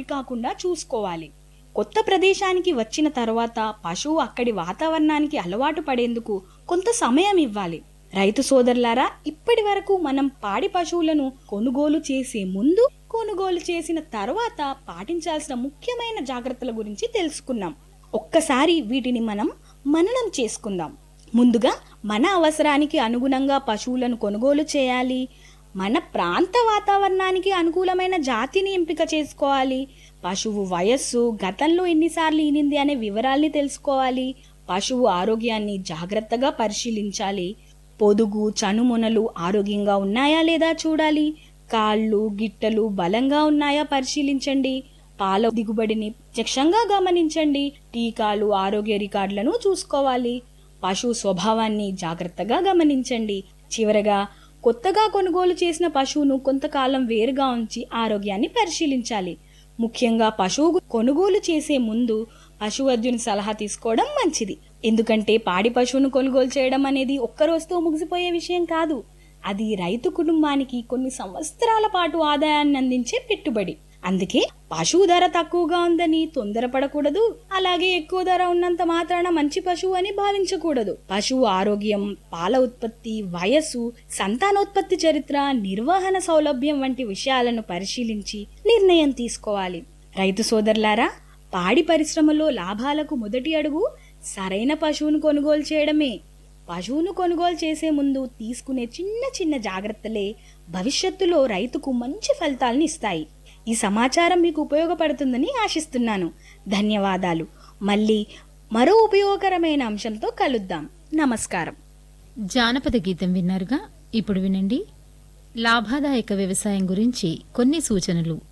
కాకుండా చూసుకోవాలి కొత్త ప్రదేశానికి వచ్చిన తర్వాత పశువు అక్కడి వాతావరణానికి అలవాటు పడేందుకు కొంత సమయం ఇవ్వాలి రైతు సోదరులారా ఇప్పటి వరకు మనం పాడి పశువులను కొనుగోలు చేసే ముందు కొనుగోలు చేసిన తర్వాత పాటించాల్సిన ముఖ్యమైన జాగ్రత్తల గురించి తెలుసుకున్నాం ఒక్కసారి వీటిని మనం మననం చేసుకుందాం ముందుగా మన అవసరానికి అనుగుణంగా పశువులను కొనుగోలు చేయాలి మన ప్రాంత వాతావరణానికి అనుకూలమైన జాతిని ఎంపిక చేసుకోవాలి పశువు వయస్సు గతంలో ఎన్నిసార్లు ఈనింది అనే వివరాల్ని తెలుసుకోవాలి పశువు ఆరోగ్యాన్ని జాగ్రత్తగా పరిశీలించాలి పొదుగు చనుమొనలు ఆరోగ్యంగా ఉన్నాయా లేదా చూడాలి కాళ్ళు గిట్టలు బలంగా ఉన్నాయా పరిశీలించండి పాల దిగుబడిని ప్రత్యక్షంగా గమనించండి టీకాలు ఆరోగ్య రికార్డులను చూసుకోవాలి పశువు స్వభావాన్ని జాగ్రత్తగా గమనించండి చివరగా కొత్తగా కొనుగోలు చేసిన పశువును కొంతకాలం వేరుగా ఉంచి ఆరోగ్యాన్ని పరిశీలించాలి ముఖ్యంగా పశువు కొనుగోలు చేసే ముందు పశువైద్యుని సలహా తీసుకోవడం మంచిది ఎందుకంటే పాడి పశువును కొనుగోలు చేయడం అనేది ఒక్క రోజుతో ముగిసిపోయే విషయం కాదు అది రైతు కుటుంబానికి కొన్ని సంవత్సరాల పాటు ఆదాయాన్ని అందించే పెట్టుబడి అందుకే పశువు ధర తక్కువగా ఉందని తొందరపడకూడదు అలాగే ఎక్కువ ధర ఉన్నంత మాత్రాన మంచి పశువు అని భావించకూడదు పశువు ఆరోగ్యం పాల ఉత్పత్తి వయస్సు సంతానోత్పత్తి చరిత్ర నిర్వహణ సౌలభ్యం వంటి విషయాలను పరిశీలించి నిర్ణయం తీసుకోవాలి రైతు సోదరులారా పాడి పరిశ్రమలో లాభాలకు మొదటి అడుగు సరైన పశువును కొనుగోలు చేయడమే పశువును కొనుగోలు చేసే ముందు తీసుకునే చిన్న చిన్న జాగ్రత్తలే భవిష్యత్తులో రైతుకు మంచి ఫలితాలను ఇస్తాయి ఈ సమాచారం మీకు ఉపయోగపడుతుందని ఆశిస్తున్నాను ధన్యవాదాలు మళ్ళీ మరో ఉపయోగకరమైన అంశంతో కలుద్దాం నమస్కారం జానపద గీతం విన్నారుగా ఇప్పుడు వినండి లాభాదాయక వ్యవసాయం గురించి కొన్ని సూచనలు